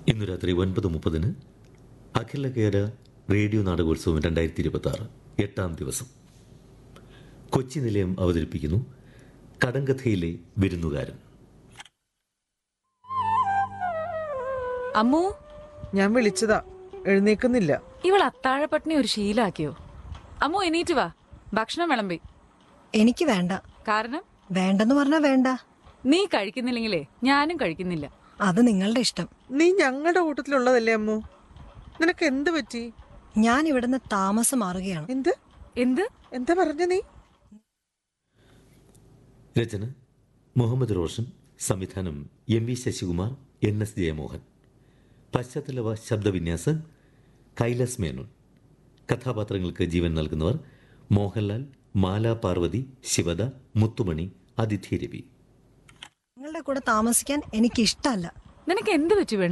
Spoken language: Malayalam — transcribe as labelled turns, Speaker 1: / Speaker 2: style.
Speaker 1: ഇന്ന് രാത്രി ഒൻപത് മുപ്പതിന് അഖില കേര റേഡിയോ നാടകോത്സവം രണ്ടായിരത്തി ഇരുപത്തി ആറ് എട്ടാം ദിവസം കൊച്ചി നിലയം അവതരിപ്പിക്കുന്നു കടങ്കഥയിലെ വിരുന്നുകാരൻ
Speaker 2: അമ്മു
Speaker 3: ഞാൻ വിളിച്ചതാ എഴുന്നേക്കുന്നില്ല
Speaker 2: ഇവൾ അത്താഴപ്പട്ടിണി ഒരു ശീലാക്കിയോ അമ്മു എണീറ്റ് വാ ഭക്ഷണം വിളമ്പി
Speaker 4: എനിക്ക് വേണ്ട
Speaker 2: കാരണം
Speaker 4: വേണ്ടെന്ന് പറഞ്ഞാ വേണ്ട
Speaker 2: നീ കഴിക്കുന്നില്ലെങ്കിലേ ഞാനും കഴിക്കുന്നില്ല
Speaker 4: അത് നിങ്ങളുടെ ഇഷ്ടം
Speaker 3: നീ ഞങ്ങളുടെ കൂട്ടത്തിലുള്ളതല്ലേ അമ്മു നിനക്ക് എന്ത് പറ്റി
Speaker 4: ഞാൻ ഇവിടുന്ന് താമസം മാറുകയാണ്
Speaker 3: എന്ത്
Speaker 2: എന്ത്
Speaker 3: എന്താ പറഞ്ഞ നീ
Speaker 1: രചന മുഹമ്മദ് റോഷൻ സംവിധാനം M V Sasikumar N S Jayamohan പശ്ചാത്തല ശബ്ദവിന്യാസം കൈലാസ് മേനോൻ കഥാപാത്രങ്ങൾക്ക് ജീവൻ നൽകുന്നവർ മോഹൻലാൽ മാല പാർവതി ശിവദ മുത്തുമണി അതിഥി രവി
Speaker 4: നിങ്ങളുടെ കൂടെ താമസിക്കാൻ എനിക്ക് ഇഷ്ടമല്ല
Speaker 2: നിനക്ക് എന്ത് പറ്റി